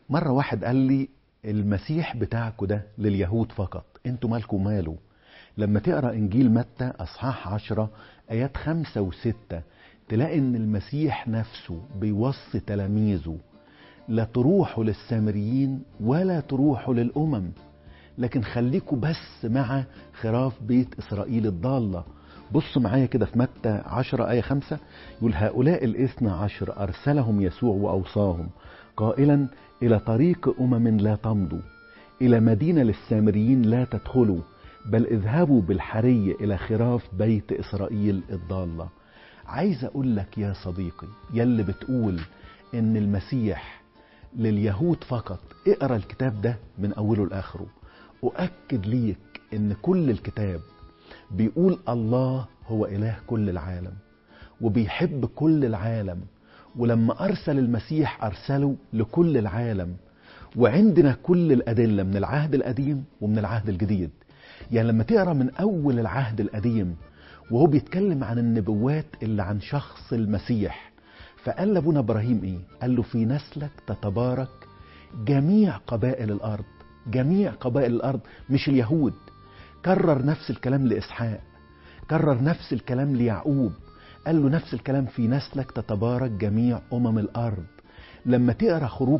مرة واحد قال لي المسيح بتاعكوا ده لليهود فقط انتوا مالكوا ماله لما تقرا انجيل متى اصحاح عشرة ايات خمسة وستة تلاقي ان المسيح نفسه بيوصي تلاميذه لا تروحوا للسامريين ولا تروحوا للامم لكن خليكوا بس مع خراف بيت اسرائيل الضاله بص معايا كده في متى 10 آية 5 يقول هؤلاء الاثنى عشر أرسلهم يسوع وأوصاهم قائلا إلى طريق أمم لا تمضوا إلى مدينة للسامريين لا تدخلوا بل اذهبوا بالحري إلى خراف بيت إسرائيل الضالة عايز أقول لك يا صديقي يلي بتقول إن المسيح لليهود فقط اقرا الكتاب ده من أوله لآخره أؤكد ليك إن كل الكتاب بيقول الله هو إله كل العالم وبيحب كل العالم ولما أرسل المسيح أرسله لكل العالم وعندنا كل الأدلة من العهد القديم ومن العهد الجديد يعني لما تقرأ من أول العهد القديم وهو بيتكلم عن النبوات اللي عن شخص المسيح فقال لأبونا إبراهيم إيه؟ قال له في نسلك تتبارك جميع قبائل الأرض جميع قبائل الأرض مش اليهود كرر نفس الكلام لإسحاق كرر نفس الكلام ليعقوب قال له نفس الكلام في نسلك تتبارك جميع أمم الأرض لما تقرأ خروج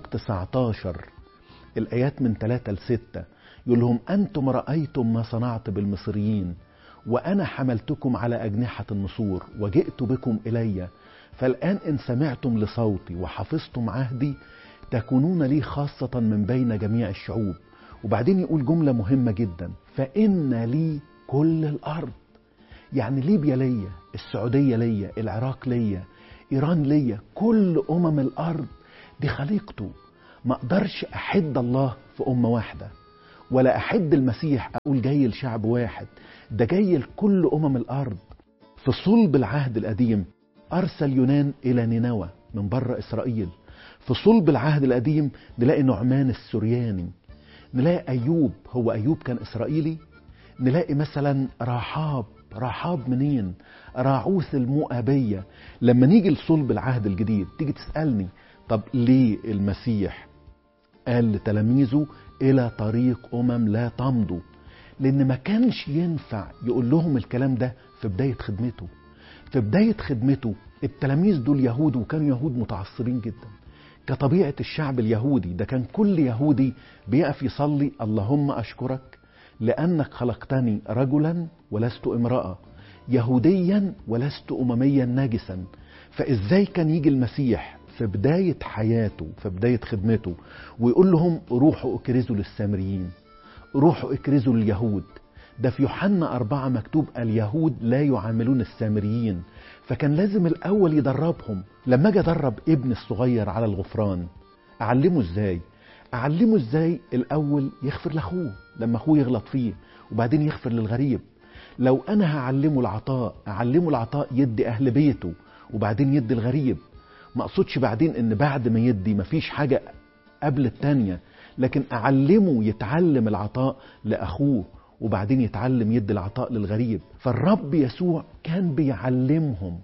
19 الآيات من 3 ل 6 يقول لهم أنتم رأيتم ما صنعت بالمصريين وأنا حملتكم على أجنحة النسور وجئت بكم إلي فالآن إن سمعتم لصوتي وحفظتم عهدي تكونون لي خاصة من بين جميع الشعوب وبعدين يقول جملة مهمة جدا فإن لي كل الأرض يعني ليبيا ليا السعودية ليا العراق ليا إيران ليا كل أمم الأرض دي خليقته ما أقدرش أحد الله في أمة واحدة ولا أحد المسيح أقول جاي لشعب واحد ده جاي لكل أمم الأرض في صلب العهد القديم أرسل يونان إلى نينوى من بره إسرائيل في صلب العهد القديم نلاقي نعمان السرياني نلاقي أيوب هو أيوب كان إسرائيلي نلاقي مثلا رحاب رحاب منين راعوث المؤابية لما نيجي لصلب العهد الجديد تيجي تسألني طب ليه المسيح قال لتلاميذه إلى طريق أمم لا تمضوا لأن ما كانش ينفع يقول لهم الكلام ده في بداية خدمته في بداية خدمته التلاميذ دول يهود وكانوا يهود متعصبين جدا كطبيعة الشعب اليهودي ده كان كل يهودي بيقف يصلي اللهم أشكرك لأنك خلقتني رجلا ولست امرأة يهوديا ولست أمميا ناجسا فإزاي كان يجي المسيح في بداية حياته في بداية خدمته ويقول لهم روحوا اكرزوا للسامريين روحوا اكرزوا لليهود ده في يوحنا أربعة مكتوب اليهود لا يعاملون السامريين فكان لازم الأول يدربهم لما أجي أدرب ابن الصغير على الغفران أعلمه إزاي أعلمه إزاي الأول يغفر لأخوه لما أخوه يغلط فيه وبعدين يغفر للغريب لو أنا هعلمه العطاء أعلمه العطاء يدي أهل بيته وبعدين يدي الغريب ما أقصدش بعدين إن بعد ما يدي مفيش حاجة قبل التانية لكن أعلمه يتعلم العطاء لأخوه وبعدين يتعلم يدي العطاء للغريب فالرب يسوع كان بيعلمهم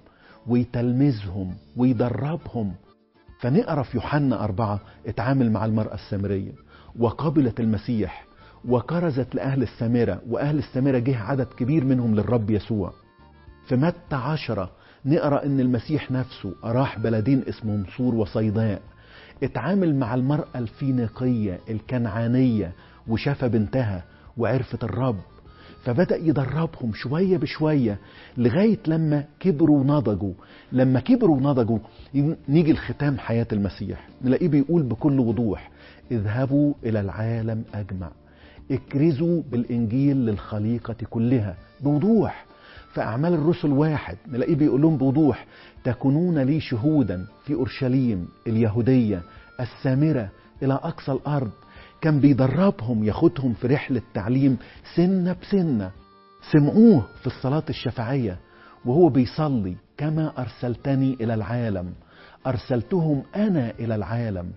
ويتلمذهم ويدربهم فنقرا في يوحنا أربعة اتعامل مع المرأة السامرية وقبلت المسيح وكرزت لأهل السامرة وأهل السامرة جه عدد كبير منهم للرب يسوع في متى عشرة نقرا ان المسيح نفسه راح بلدين اسمهم صور وصيداء اتعامل مع المرأة الفينيقية الكنعانية وشاف بنتها وعرفت الرب فبدأ يدربهم شوية بشوية لغاية لما كبروا ونضجوا لما كبروا ونضجوا نيجي لختام حياة المسيح نلاقيه بيقول بكل وضوح اذهبوا إلى العالم أجمع اكرزوا بالإنجيل للخليقة كلها بوضوح في أعمال الرسل واحد نلاقيه بيقول لهم بوضوح تكونون لي شهودا في أورشليم اليهودية السامرة إلى أقصى الأرض كان بيدربهم ياخدهم في رحلة تعليم سنة بسنة سمعوه في الصلاة الشفعية وهو بيصلي كما أرسلتني إلى العالم أرسلتهم أنا إلى العالم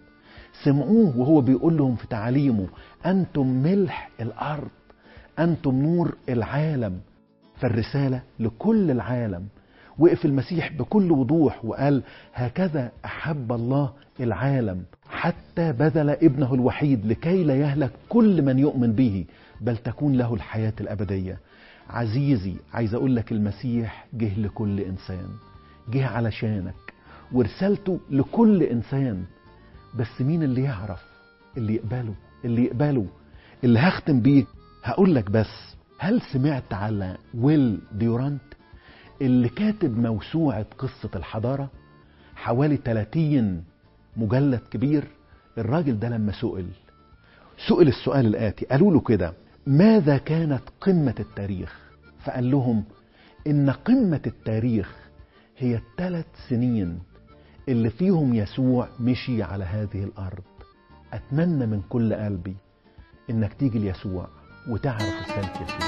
سمعوه وهو بيقول لهم في تعاليمه أنتم ملح الأرض أنتم نور العالم فالرسالة لكل العالم وقف المسيح بكل وضوح وقال هكذا أحب الله العالم حتى بذل ابنه الوحيد لكي لا يهلك كل من يؤمن به بل تكون له الحياة الأبدية عزيزي عايز أقول لك المسيح جه لكل إنسان جه علشانك ورسالته لكل إنسان بس مين اللي يعرف اللي يقبله اللي يقبله اللي هختم بيه هقول لك بس هل سمعت على ويل ديورانت اللي كاتب موسوعة قصة الحضارة حوالي 30 مجلد كبير الراجل ده لما سئل سئل السؤال الآتي قالوا له كده ماذا كانت قمة التاريخ فقال لهم إن قمة التاريخ هي الثلاث سنين اللي فيهم يسوع مشي على هذه الأرض أتمنى من كل قلبي إنك تيجي ليسوع وتعرف السلك يسوع